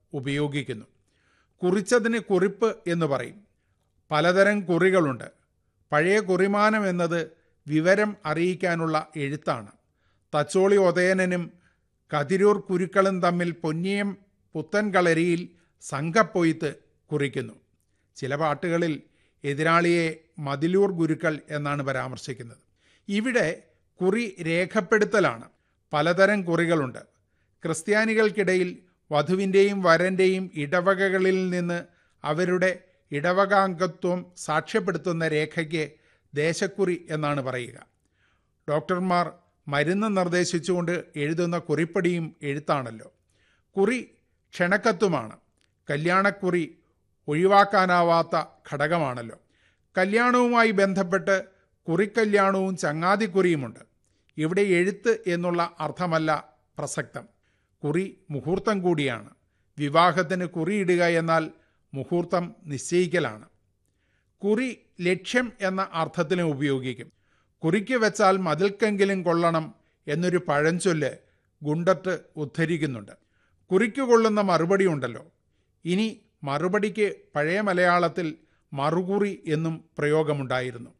ഉപയോഗിക്കുന്നു കുറിച്ചതിന് കുറിപ്പ് എന്ന് പറയും പലതരം കുറികളുണ്ട് പഴയ കുറിമാനം എന്നത് വിവരം അറിയിക്കാനുള്ള എഴുത്താണ് തച്ചോളി ഒതയനനും കതിരൂർ കുരുക്കളും തമ്മിൽ പൊന്നിയം പുത്തൻകളരിയിൽ സംഘപ്പൊയ്ത്ത് കുറിക്കുന്നു ചില പാട്ടുകളിൽ എതിരാളിയെ മതിലൂർ ഗുരുക്കൾ എന്നാണ് പരാമർശിക്കുന്നത് ഇവിടെ കുറി രേഖപ്പെടുത്തലാണ് പലതരം കുറികളുണ്ട് ക്രിസ്ത്യാനികൾക്കിടയിൽ വധുവിൻ്റെയും വരൻ്റെയും ഇടവകകളിൽ നിന്ന് അവരുടെ ഇടവകാംഗത്വം സാക്ഷ്യപ്പെടുത്തുന്ന രേഖയ്ക്ക് ദേശക്കുറി എന്നാണ് പറയുക ഡോക്ടർമാർ മരുന്ന് നിർദ്ദേശിച്ചുകൊണ്ട് എഴുതുന്ന കുറിപ്പടിയും എഴുത്താണല്ലോ കുറി ക്ഷണക്കത്തുമാണ് കല്യാണക്കുറി ഒഴിവാക്കാനാവാത്ത ഘടകമാണല്ലോ കല്യാണവുമായി ബന്ധപ്പെട്ട് കുറിക്കല്യാണവും ചങ്ങാതിക്കുറിയുമുണ്ട് ഇവിടെ എഴുത്ത് എന്നുള്ള അർത്ഥമല്ല പ്രസക്തം കുറി മുഹൂർത്തം കൂടിയാണ് വിവാഹത്തിന് കുറിയിടുക എന്നാൽ മുഹൂർത്തം നിശ്ചയിക്കലാണ് കുറി ലക്ഷ്യം എന്ന അർത്ഥത്തിലും ഉപയോഗിക്കും കുറിക്ക് വെച്ചാൽ മതിൽക്കെങ്കിലും കൊള്ളണം എന്നൊരു പഴഞ്ചൊല്ല് ഗുണ്ടത്ത് ഉദ്ധരിക്കുന്നുണ്ട് കുറിക്ക് കൊള്ളുന്ന മറുപടി ഉണ്ടല്ലോ ഇനി മറുപടിക്ക് പഴയ മലയാളത്തിൽ മറുകുറി എന്നും പ്രയോഗമുണ്ടായിരുന്നു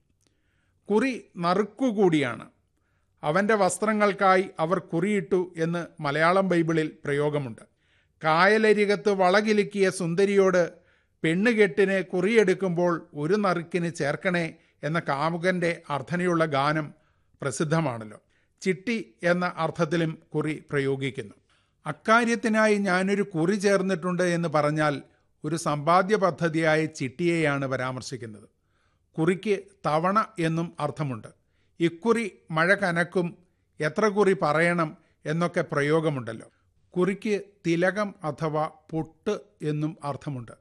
കുറി നറുക്കുകൂടിയാണ് അവൻ്റെ വസ്ത്രങ്ങൾക്കായി അവർ കുറിയിട്ടു എന്ന് മലയാളം ബൈബിളിൽ പ്രയോഗമുണ്ട് കായലരികത്ത് വളകിലുക്കിയ സുന്ദരിയോട് പെണ്ണുകെട്ടിന് കുറിയെടുക്കുമ്പോൾ ഒരു നറുക്കിന് ചേർക്കണേ എന്ന കാമുകൻ്റെ അർത്ഥനയുള്ള ഗാനം പ്രസിദ്ധമാണല്ലോ ചിട്ടി എന്ന അർത്ഥത്തിലും കുറി പ്രയോഗിക്കുന്നു അക്കാര്യത്തിനായി ഞാനൊരു കുറി ചേർന്നിട്ടുണ്ട് എന്ന് പറഞ്ഞാൽ ഒരു സമ്പാദ്യ പദ്ധതിയായ ചിട്ടിയെയാണ് പരാമർശിക്കുന്നത് കുറിക്ക് തവണ എന്നും അർത്ഥമുണ്ട് ഇക്കുറി മഴ കനക്കും എത്ര കുറി പറയണം എന്നൊക്കെ പ്രയോഗമുണ്ടല്ലോ കുറിക്ക് തിലകം അഥവാ പൊട്ട് എന്നും അർത്ഥമുണ്ട്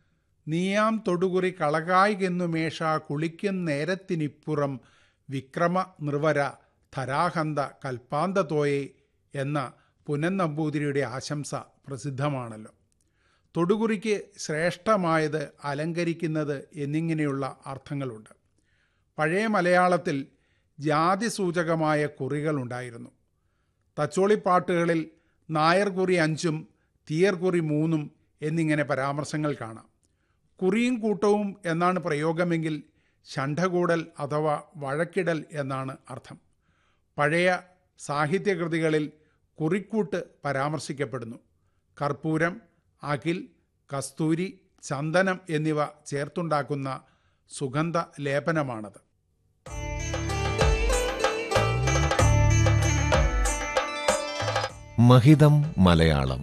നീയാം തൊടുകുറി കളകായികെന്നു മേഷ കുളിക്കും നേരത്തിനിപ്പുറം വിക്രമ നിർവര ധരാഹന്ത കൽപ്പാന്തതോയെ എന്ന പുനൻ നമ്പൂതിരിയുടെ ആശംസ പ്രസിദ്ധമാണല്ലോ തൊടുകുറിക്ക് ശ്രേഷ്ഠമായത് അലങ്കരിക്കുന്നത് എന്നിങ്ങനെയുള്ള അർത്ഥങ്ങളുണ്ട് പഴയ മലയാളത്തിൽ ജാതി സൂചകമായ കുറികളുണ്ടായിരുന്നു തച്ചോളിപ്പാട്ടുകളിൽ നായർകുറി അഞ്ചും തീയർകുറി മൂന്നും എന്നിങ്ങനെ പരാമർശങ്ങൾ കാണാം കുറിയും കൂട്ടവും എന്നാണ് പ്രയോഗമെങ്കിൽ ഷണ്ഠകൂടൽ അഥവാ വഴക്കിടൽ എന്നാണ് അർത്ഥം പഴയ സാഹിത്യകൃതികളിൽ കുറിക്കൂട്ട് പരാമർശിക്കപ്പെടുന്നു കർപ്പൂരം അകിൽ കസ്തൂരി ചന്ദനം എന്നിവ ചേർത്തുണ്ടാക്കുന്ന സുഗന്ധ ലേപനമാണത് മഹിതം മലയാളം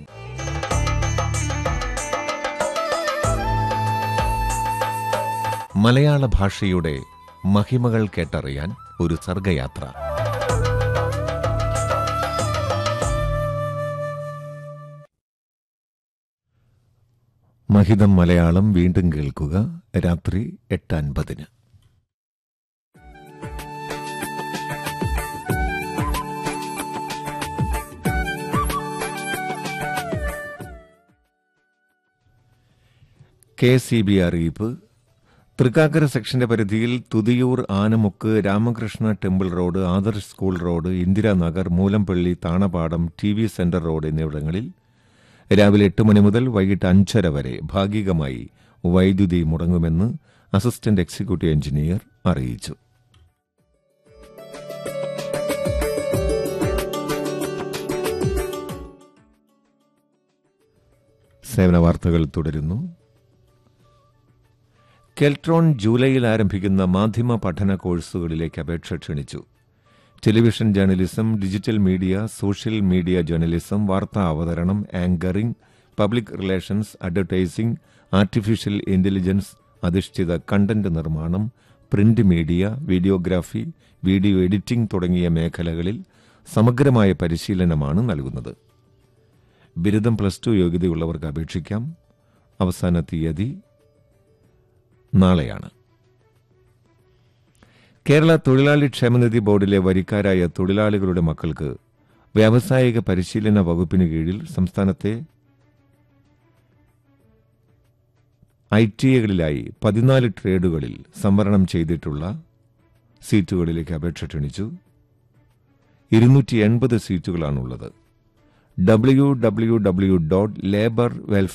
മലയാള ഭാഷയുടെ മഹിമകൾ കേട്ടറിയാൻ ഒരു സർഗയാത്ര മഹിതം മലയാളം വീണ്ടും കേൾക്കുക രാത്രി എട്ട് അൻപതിന് കെ സി ബി അറിയിപ്പ് തൃക്കാക്കര സെക്ഷന്റെ പരിധിയിൽ Thuthiyoor Anamukku Ramakrishna temple road Adarsh school road Indiranagar Moolampally Thanapadam T V centre road എന്നിവിടങ്ങളിൽ രാവിലെ എട്ട് മണി മുതൽ വൈകിട്ട് അഞ്ചര വരെ ഭാഗികമായി വൈദ്യുതി മുടങ്ങുമെന്ന് അസിസ്റ്റന്റ് എക്സിക്യൂട്ടീവ് എഞ്ചിനീയർ അറിയിച്ചു സേവന വാർത്തകൾ തുടരുന്നു കെൽട്രോൺ ജൂലൈയിൽ ആരംഭിക്കുന്ന മാധ്യമ പഠന കോഴ്സുകളിലേക്ക് അപേക്ഷ ക്ഷണിച്ചു television journalism digital media social media journalism വാർത്താ അവതരണം anchoring public relations advertising artificial intelligence അധിഷ്ഠിത കണ്ടന്റ് നിർമ്മാണം print media videography video editing തുടങ്ങിയ മേഖലകളിൽ സമഗ്രമായ പരിശീലനമാണ് നൽകുന്നത് ബിരുദം പ്ലസ് ടു യോഗ്യതയുള്ളവർക്ക് അപേക്ഷിക്കാം അവസാന തീയതി നാളെയാണ് കേരള തൊഴിലാളി ക്ഷേമനിധി ബോർഡിലെ വരിക്കാരായ തൊഴിലാളികളുടെ മക്കൾക്ക് വ്യാവസായിക പരിശീലന വകുപ്പിന് കീഴിൽ സംസ്ഥാനത്തെ ഐ ടി എകളിലായി പതിനാല് ട്രേഡുകളിൽ സംവരണം ചെയ്തിട്ടുള്ള സീറ്റുകളിലേക്ക് അപേക്ഷ ക്ഷണിച്ചു ഇരുന്നൂറ്റി എൺപത് സീറ്റുകളാണുള്ളത് W W W dot labour welfare